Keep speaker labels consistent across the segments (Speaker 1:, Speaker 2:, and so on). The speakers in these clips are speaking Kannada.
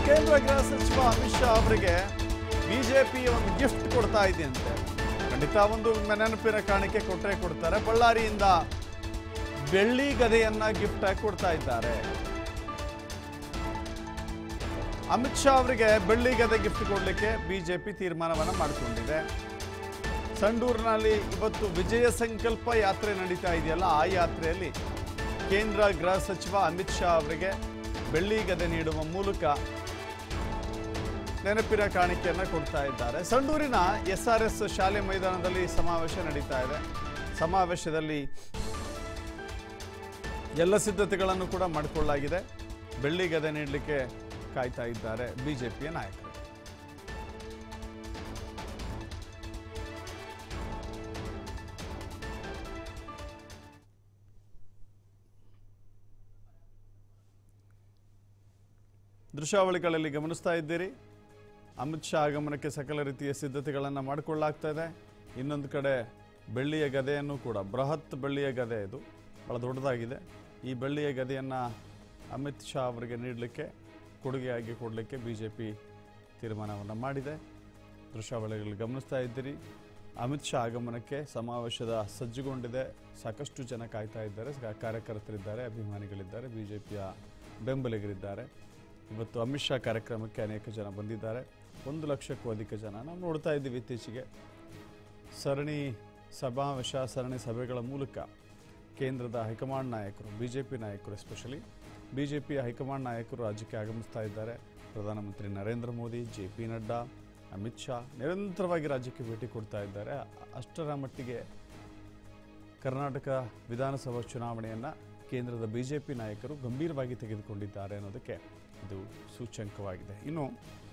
Speaker 1: ಕೇಂದ್ರ ಗೃಹ ಸಚಿವ ಅಮಿತ್ ಶಾ ಅವರಿಗೆ ಬಿಜೆಪಿ ಒಂದು ಗಿಫ್ಟ್ ಕೊಡ್ತಾ ಇದೆಯಂತೆ ಖಂಡಿತ ಒಂದು ನೆನಪಿನ ಕಾಣಿಕೆ ಕೊಟ್ಟರೆ ಕೊಡ್ತಾರೆ ಬಳ್ಳಾರಿಯಿಂದ ಬೆಳ್ಳಿ ಗದೆಯನ್ನ ಗಿಫ್ಟ್ ಆಗಿ ಕೊಡ್ತಾ ಇದ್ದಾರೆ ಅಮಿತ್ ಶಾ ಅವರಿಗೆ ಬೆಳ್ಳಿ ಗದೆ ಗಿಫ್ಟ್ ಕೊಡಲಿಕ್ಕೆ ಬಿಜೆಪಿ ತೀರ್ಮಾನವನ್ನ ಮಾಡಿಕೊಂಡಿದೆ ಸಂಡೂರಿನಲ್ಲಿ ಇವತ್ತು ವಿಜಯ ಸಂಕಲ್ಪ ಯಾತ್ರೆ ನಡೀತಾ ಇದೆಯಲ್ಲ ಆ ಯಾತ್ರೆಯಲ್ಲಿ ಕೇಂದ್ರ ಗೃಹ ಸಚಿವ ಅಮಿತ್ ಶಾ ಅವರಿಗೆ ಬೆಳ್ಳಿ ಗದೆ ನೀಡುವ ಮೂಲಕ ನೆನಪಿನ ಕಾಣಿಕೆಯನ್ನು ಕೊಡ್ತಾ ಇದ್ದಾರೆ ಸಂಡೂರಿನ ಎಸ್ ಆರ್ ಎಸ್ ಶಾಲೆ ಮೈದಾನದಲ್ಲಿ ಸಮಾವೇಶ ನಡೀತಾ ಇದೆ ಸಮಾವೇಶದಲ್ಲಿ ಎಲ್ಲ ಸಿದ್ಧತೆಗಳನ್ನು ಕೂಡ ಮಾಡಿಕೊಳ್ಳಲಾಗಿದೆ ಬೆಳ್ಳಿ ಗದೆ ನೀಡಲಿಕ್ಕೆ ಕಾಯ್ತಾ ಇದ್ದಾರೆ ಬಿಜೆಪಿಯ ನಾಯಕರು ದೃಶ್ಯಾವಳಿಗಳಲ್ಲಿ ಗಮನಿಸ್ತಾ ಇದ್ದೀರಿ ಅಮಿತ್ ಶಾ ಆಗಮನಕ್ಕೆ ಸಕಲ ರೀತಿಯ ಸಿದ್ಧತೆಗಳನ್ನು ಮಾಡಿಕೊಳ್ಳಲಾಗ್ತಾ ಇದೆ ಇನ್ನೊಂದು ಕಡೆ ಬೆಳ್ಳಿಯ ಗದೆಯನ್ನು ಕೂಡ ಬೃಹತ್ ಬೆಳ್ಳಿಯ ಗದೆ ಇದು ಭಾಳ ದೊಡ್ಡದಾಗಿದೆ ಈ ಬೆಳ್ಳಿಯ ಗದೆಯನ್ನು ಅಮಿತ್ ಶಾ ಅವರಿಗೆ ನೀಡಲಿಕ್ಕೆ ಕೊಡುಗೆಯಾಗಿ ಕೊಡಲಿಕ್ಕೆ ಬಿ ಜೆ ಪಿ ತೀರ್ಮಾನವನ್ನು ಮಾಡಿದೆ ದೃಶ್ಯಾವಳಿಗಳಲ್ಲಿ ಗಮನಿಸ್ತಾ ಇದ್ದೀರಿ ಅಮಿತ್ ಶಾ ಆಗಮನಕ್ಕೆ ಸಮಾವೇಶದ ಸಜ್ಜುಗೊಂಡಿದೆ ಸಾಕಷ್ಟು ಜನ ಕಾಯ್ತಾ ಇದ್ದಾರೆ ಸ- ಕಾರ್ಯಕರ್ತರಿದ್ದಾರೆ ಅಭಿಮಾನಿಗಳಿದ್ದಾರೆ ಬಿ ಜೆ ಪಿಯ ಬೆಂಬಲಿಗರಿದ್ದಾರೆ ಇವತ್ತು ಅಮಿತ್ ಶಾ ಕಾರ್ಯಕ್ರಮಕ್ಕೆ ಅನೇಕ ಜನ ಬಂದಿದ್ದಾರೆ ಒಂದು ಲಕ್ಷಕ್ಕೂ ಅಧಿಕ ಜನ ನಾವು ನೋಡ್ತಾ ಇದ್ದೀವಿ ಇತ್ತೀಚೆಗೆ ಸರಣಿ ಸಮಾವೇಶ ಸರಣಿ ಸಭೆಗಳ ಮೂಲಕ ಕೇಂದ್ರದ ಹೈಕಮಾಂಡ್ ನಾಯಕರು ಬಿ ಜೆ ಪಿ ನಾಯಕರು ಎಸ್ಪೆಷಲಿ ಬಿ ಜೆ ಪಿಯ ಹೈಕಮಾಂಡ್ ನಾಯಕರು ರಾಜ್ಯಕ್ಕೆ ಆಗಮಿಸ್ತಾ ಇದ್ದಾರೆ ಪ್ರಧಾನಮಂತ್ರಿ ನರೇಂದ್ರ ಮೋದಿ ಜೆ ಪಿ ನಡ್ಡಾ ಅಮಿತ್ ಶಾ ನಿರಂತರವಾಗಿ ರಾಜ್ಯಕ್ಕೆ ಭೇಟಿ ಕೊಡ್ತಾ ಇದ್ದಾರೆ ಅಷ್ಟರ ಮಟ್ಟಿಗೆ ಕರ್ನಾಟಕ ವಿಧಾನಸಭಾ ಚುನಾವಣೆಯನ್ನು ಕೇಂದ್ರದ ಬಿ ಜೆ ಪಿ ನಾಯಕರು ಗಂಭೀರವಾಗಿ ತೆಗೆದುಕೊಂಡಿದ್ದಾರೆ ಅನ್ನೋದಕ್ಕೆ ಇದು ಸೂಚ್ಯಂಕವಾಗಿದೆ ಇನ್ನು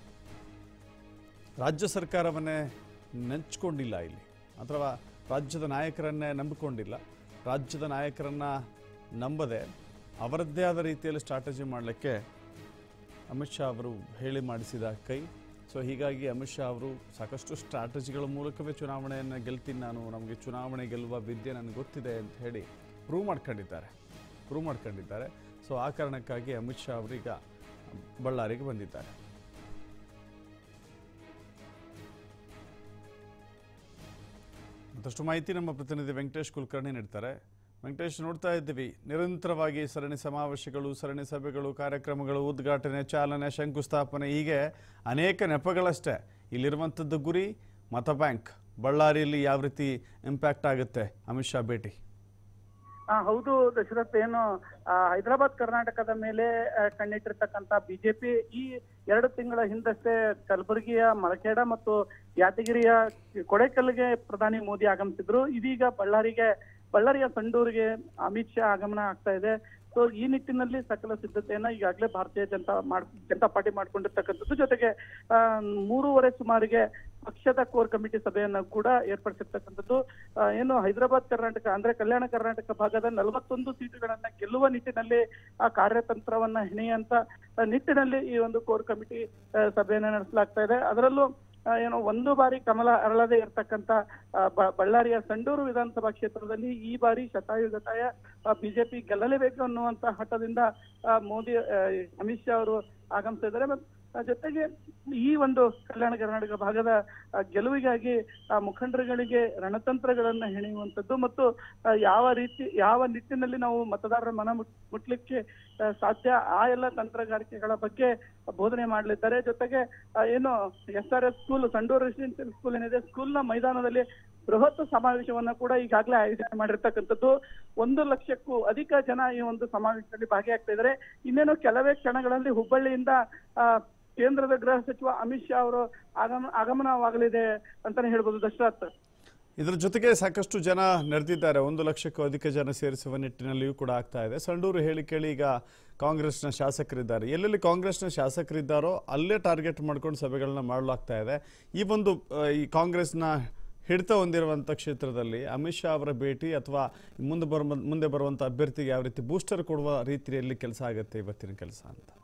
Speaker 1: ರಾಜ್ಯ ಸರ್ಕಾರವನ್ನೇ ನೆಂಚ್ಕೊಂಡಿಲ್ಲ ಇಲ್ಲಿ ಅಥವಾ ರಾಜ್ಯದ ನಾಯಕರನ್ನೇ ನಂಬಿಕೊಂಡಿಲ್ಲ ರಾಜ್ಯದ ನಾಯಕರನ್ನ ನಂಬದೆ ಅವರದ್ದೇ ಆದ ರೀತಿಯಲ್ಲಿ ಸ್ಟ್ರಾಟಜಿ ಮಾಡಲಿಕ್ಕೆ ಅಮಿತ್ ಶಾ ಅವರು ಹೇಳಿ ಮಾಡಿಸಿದ ಕೈ ಸೊ ಹೀಗಾಗಿ ಅಮಿತ್ ಶಾ ಅವರು ಸಾಕಷ್ಟು ಸ್ಟ್ರಾಟಜಿಗಳ ಮೂಲಕವೇ ಚುನಾವಣೆಯನ್ನು ಗೆಲ್ತೀನಿ ನಾನು ನಮಗೆ ಚುನಾವಣೆ ಗೆಲ್ಲುವ ವಿದ್ಯೆ ನನಗೆ ಗೊತ್ತಿದೆ ಅಂತ ಹೇಳಿ ಪ್ರೂವ್ ಮಾಡ್ಕೊಂಡಿದ್ದಾರೆ ಪ್ರೂವ್ ಮಾಡ್ಕೊಂಡಿದ್ದಾರೆ ಸೊ ಆ ಕಾರಣಕ್ಕಾಗಿ ಅಮಿತ್ ಶಾ ಅವರೀಗ ಬಳ್ಳಾರಿಗೆ ಬಂದಿದ್ದಾರೆ ಮತ್ತಷ್ಟು ಮಾಹಿತಿ ನಮ್ಮ ಪ್ರತಿನಿಧಿ ವೆಂಕಟೇಶ್ ಕುಲಕರ್ಣಿ ನೀಡ್ತಾರೆ ವೆಂಕಟೇಶ್ ನೋಡ್ತಾ ಇದ್ದೀವಿ ನಿರಂತರವಾಗಿ ಸರಣಿ ಸಮಾವೇಶಗಳು ಸರಣಿ ಸಭೆಗಳು ಕಾರ್ಯಕ್ರಮಗಳು ಉದ್ಘಾಟನೆ ಚಾಲನೆ ಶಂಕುಸ್ಥಾಪನೆ ಹೀಗೆ ಅನೇಕ ನೆಪಗಳಷ್ಟೇ ಇಲ್ಲಿರುವಂಥದ್ದು ಗುರಿ ಮತ ಬ್ಯಾಂಕ್ ಬಳ್ಳಾರಿಯಲ್ಲಿ ಯಾವ ರೀತಿ ಇಂಪ್ಯಾಕ್ಟ್ ಆಗುತ್ತೆ ಅಮಿತ್ ಶಾ ಭೇಟಿ
Speaker 2: ಆ, ಹೌದು ದಶರಥ್ ಏನು ಆ, ಹೈದರಾಬಾದ್ ಕರ್ನಾಟಕದ ಮೇಲೆ ಆ, ಕಣ್ಣಿಟ್ಟಿರ್ತಕ್ಕಂತ ಬಿಜೆಪಿ ಈ ಎರಡು ತಿಂಗಳ ಹಿಂದಷ್ಟೇ ಕಲಬುರಗಿಯ ಮಳಖೇಡ ಮತ್ತು ಯಾದಗಿರಿಯ ಕೊಡೆಕಲ್ಗೆ ಪ್ರಧಾನಿ ಮೋದಿ ಆಗಮಿಸಿದ್ರು ಇದೀಗ ಬಳ್ಳಾರಿಗೆ ಬಳ್ಳಾರಿಯ ಸಂಡೂರಿಗೆ ಅಮಿತ್ ಶಾ ಆಗಮನ ಆಗ್ತಾ ಇದೆ ಸೊ ಈ ನಿಟ್ಟಿನಲ್ಲಿ ಸಕಲ ಸಿದ್ಧತೆಯನ್ನ ಈಗಾಗಲೇ ಭಾರತೀಯ ಜನತಾ ಮಾಡ್ ಜನತಾ ಪಾರ್ಟಿ ಮಾಡ್ಕೊಂಡಿರ್ತಕ್ಕಂಥದ್ದು ಜೊತೆಗೆ ಆ, ಮೂರುವರೆ ಸುಮಾರಿಗೆ ಪಕ್ಷದ ಕೋರ್ ಕಮಿಟಿ ಸಭೆಯನ್ನ ಕೂಡ ಏರ್ಪಡಿಸಿರ್ತಕ್ಕಂಥದ್ದು ಆ, ಏನು ಹೈದರಾಬಾದ್ ಕರ್ನಾಟಕ ಅಂದ್ರೆ ಕಲ್ಯಾಣ ಕರ್ನಾಟಕ ಭಾಗದ ನಲವತ್ತೊಂದು ಸೀಟುಗಳನ್ನ ಗೆಲ್ಲುವ ನಿಟ್ಟಿನಲ್ಲಿ ಆ ಕಾರ್ಯತಂತ್ರವನ್ನ ಹೆಣೆಯುವಂತ ಆ, ನಿಟ್ಟಿನಲ್ಲಿ ಈ ಒಂದು ಕೋರ್ ಕಮಿಟಿ ಆ, ಸಭೆಯನ್ನ ನಡೆಸಲಾಗ್ತಾ ಇದೆ ಅದರಲ್ಲೂ ಆ, ಏನು ಒಂದು ಬಾರಿ ಕಮಲ ಅರಳದೆ ಇರತಕ್ಕಂತ ಆ, ಬ- ಬಳ್ಳಾರಿಯ ಸಂಡೂರು ವಿಧಾನಸಭಾ ಕ್ಷೇತ್ರದಲ್ಲಿ ಈ ಬಾರಿ ಶತಾಯುಗತಾಯ ಬಿಜೆಪಿ ಗೆಲ್ಲಲೇಬೇಕು ಅನ್ನುವಂತ ಹಠದಿಂದ ಆ, ಮೋದಿ ಆ, ಅಮಿತ್ ಶಾ ಅವರು ಆಗಮಿಸಿದ್ದಾರೆ ಮತ್ತು ಆ, ಜೊತೆಗೆ ಈ ಒಂದು ಕಲ್ಯಾಣ ಕರ್ನಾಟಕ ಭಾಗದ ಆ, ಗೆಲುವಿಗಾಗಿ ಆ ಮುಖಂಡರುಗಳಿಗೆ ರಣತಂತ್ರಗಳನ್ನ ಹೆಣೆಯುವಂಥದ್ದು ಮತ್ತು ಆ, ಯಾವ ರೀತಿ ಯಾವ ನಿಟ್ಟಿನಲ್ಲಿ ನಾವು ಮತದಾರರ ಮನ ಮುಟ್- ಮುಟ್ಲಿಕ್ಕೆ ಆ, ಸಾಧ್ಯ ಆ ಎಲ್ಲ ತಂತ್ರಗಾರಿಕೆಗಳ ಬಗ್ಗೆ ಬೋಧನೆ ಮಾಡಲಿದ್ದಾರೆ ಜೊತೆಗೆ ಆ, ಏನು S R S school Sandur residential school ಏನಿದೆ ಸ್ಕೂಲ್ನ ಮೈದಾನದಲ್ಲಿ ಬೃಹತ್ ಸಮಾವೇಶವನ್ನ ಕೂಡ ಈಗಾಗಲೇ ಆಯೋಜನೆ ಮಾಡಿರ್ತಕ್ಕಂಥದ್ದು ಒಂದು ಲಕ್ಷಕ್ಕೂ ಅಧಿಕ ಜನ ಈ ಒಂದು ಸಮಾವೇಶದಲ್ಲಿ ಭಾಗಿಯಾಗ್ತಾ ಇದ್ದಾರೆ ಇನ್ನೇನು ಕೆಲವೇ ಕ್ಷಣಗಳಲ್ಲಿ ಹುಬ್ಬಳ್ಳಿಯಿಂದ ಆ, ಕೇಂದ್ರದ ಗೃಹ ಸಚಿವ ಅಮಿತ್ ಶಾ ಅವರು ಆಗಮ ಆಗಮನವಾಗಲಿದೆ ಅಂತಾನೆ ಹೇಳ್ಬೋದು ದಶರಥ್
Speaker 1: ಇದರ ಜೊತೆಗೆ ಸಾಕಷ್ಟು ಜನ ನೆರೆದಿದ್ದಾರೆ ಒಂದು ಲಕ್ಷಕ್ಕೂ ಅಧಿಕ ಜನ ಸೇರಿಸುವ ನಿಟ್ಟಿನಲ್ಲಿಯೂ ಕೂಡ ಆಗ್ತಾ ಇದೆ ಸಂಡೂರು ಹೇಳಿ ಕೇಳಿ ಈಗ ಕಾಂಗ್ರೆಸ್ನ ಶಾಸಕರಿದ್ದಾರೆ ಎಲ್ಲೆಲ್ಲಿ ಕಾಂಗ್ರೆಸ್ನ ಶಾಸಕರಿದ್ದಾರೋ ಅಲ್ಲೇ ಟಾರ್ಗೆಟ್ ಮಾಡ್ಕೊಂಡು ಸಭೆಗಳನ್ನ ಮಾಡಲಾಗ್ತಾ ಇದೆ ಈ ಒಂದು ಆ, ಈ ಕಾಂಗ್ರೆಸ್ನ ಹಿಡಿತ ಹೊಂದಿರುವಂಥ ಕ್ಷೇತ್ರದಲ್ಲಿ ಅಮಿತ್ ಶಾ ಅವರ ಭೇಟಿ ಅಥವಾ ಮುಂದೆ ಬರುವ ಮುಂದೆ ಬರುವಂಥ ಅಭ್ಯರ್ಥಿಗೆ ಯಾವ ರೀತಿ ಬೂಸ್ಟರ್ ಕೊಡುವ ರೀತಿಯಲ್ಲಿ ಕೆಲಸ ಆಗುತ್ತೆ ಇವತ್ತಿನ ಕೆಲಸ ಅಂತ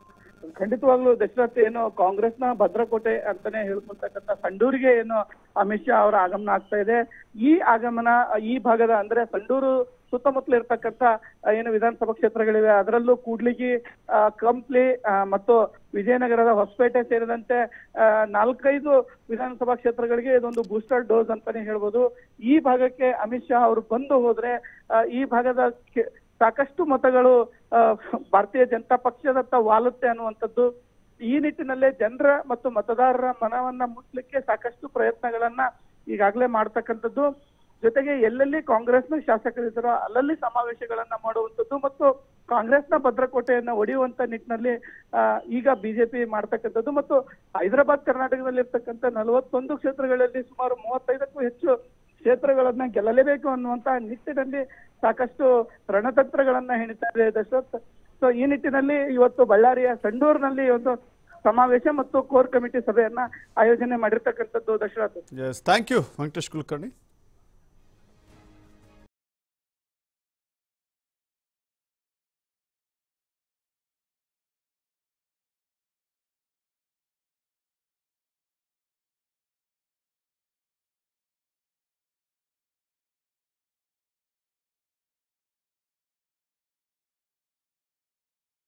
Speaker 2: ಖಂಡಿತವಾಗ್ಲೂ ದಶರಥ್ ಏನು ಕಾಂಗ್ರೆಸ್ನ ಭದ್ರಕೋಟೆ ಅಂತಾನೆ ಹೇಳ್ಕೊಂತಕ್ಕಂಥ ಸಂಡೂರಿಗೆ ಏನು ಅಮಿತ್ ಶಾ ಅವರ ಆಗಮನ ಆಗ್ತಾ ಇದೆ ಈ ಆಗಮನ ಈ ಭಾಗದ ಅಂದ್ರೆ ಸಂಡೂರು ಸುತ್ತಮುತ್ತಲು ಇರ್ತಕ್ಕಂಥ ಆ, ಏನು ವಿಧಾನಸಭಾ ಕ್ಷೇತ್ರಗಳಿವೆ ಅದರಲ್ಲೂ ಕೂಡ್ಲಿಗಿ ಆ, ಕಂಪ್ಲಿ ಆ, ಮತ್ತು ವಿಜಯನಗರದ ಹೊಸಪೇಟೆ ಸೇರಿದಂತೆ ಆ, ನಾಲ್ಕೈದು ವಿಧಾನಸಭಾ ಕ್ಷೇತ್ರಗಳಿಗೆ ಇದೊಂದು ಬೂಸ್ಟರ್ ಡೋಸ್ ಅಂತಾನೆ ಹೇಳ್ಬೋದು ಈ ಭಾಗಕ್ಕೆ ಅಮಿತ್ ಶಾ ಅವರು ಬಂದು ಹೋದ್ರೆ ಆ, ಈ ಭಾಗದ ಕೆ- ಸಾಕಷ್ಟು ಮತಗಳು ಆ, ಭಾರತೀಯ ಜನತಾ ಪಕ್ಷದತ್ತ ವಾಲುತ್ತೆ ಅನ್ನುವಂಥದ್ದು ಈ ನಿಟ್ಟಿನಲ್ಲೇ ಜನರ ಮತ್ತು ಮತದಾರರ ಮನವನ್ನ ಮುಟ್ಲಿಕ್ಕೆ ಸಾಕಷ್ಟು ಪ್ರಯತ್ನಗಳನ್ನ ಈಗಾಗಲೇ ಮಾಡ್ತಕ್ಕಂಥದ್ದು ಜೊತೆಗೆ ಎಲ್ಲೆಲ್ಲಿ ಕಾಂಗ್ರೆಸ್ನ ಶಾಸಕರಿದ್ದಾರೋ ಅಲ್ಲಲ್ಲಿ ಸಮಾವೇಶಗಳನ್ನ ಮಾಡುವಂಥದ್ದು ಮತ್ತು ಕಾಂಗ್ರೆಸ್ನ ಭದ್ರಕೋಟೆಯನ್ನ ಒಡೆಯುವಂತ ನಿಟ್ಟಿನಲ್ಲಿ ಆ, ಈಗ ಬಿಜೆಪಿ ಮಾಡ್ತಕ್ಕಂಥದ್ದು ಮತ್ತು ಹೈದರಾಬಾದ್ ಕರ್ನಾಟಕದಲ್ಲಿ ಇರ್ತಕ್ಕಂಥ ನಲವತ್ತೊಂದು ಕ್ಷೇತ್ರಗಳಲ್ಲಿ ಸುಮಾರು ಮೂವತ್ತೈದಕ್ಕೂ ಹೆಚ್ಚು ಕ್ಷೇತ್ರಗಳನ್ನ ಗೆಲ್ಲಲೇಬೇಕು ಅನ್ನುವಂತ ನಿಟ್ಟಿನಲ್ಲಿ ಸಾಕಷ್ಟು ರಣತಂತ್ರಗಳನ್ನ ಹೆಣಿತಾ ಇದೆ ದಶರಥ್ ಸೊ ಈ ನಿಟ್ಟಿನಲ್ಲಿ ಇವತ್ತು ಬಳ್ಳಾರಿಯ ಸಂಡೂರಿನಲ್ಲಿ ಒಂದು ಸಮಾವೇಶ ಮತ್ತು ಕೋರ್ ಕಮಿಟಿ ಸಭೆಯನ್ನ ಆಯೋಜನೆ ಮಾಡಿರ್ತಕ್ಕಂಥದ್ದು Dasharath
Speaker 1: S thank you Venkatesh Kulkarni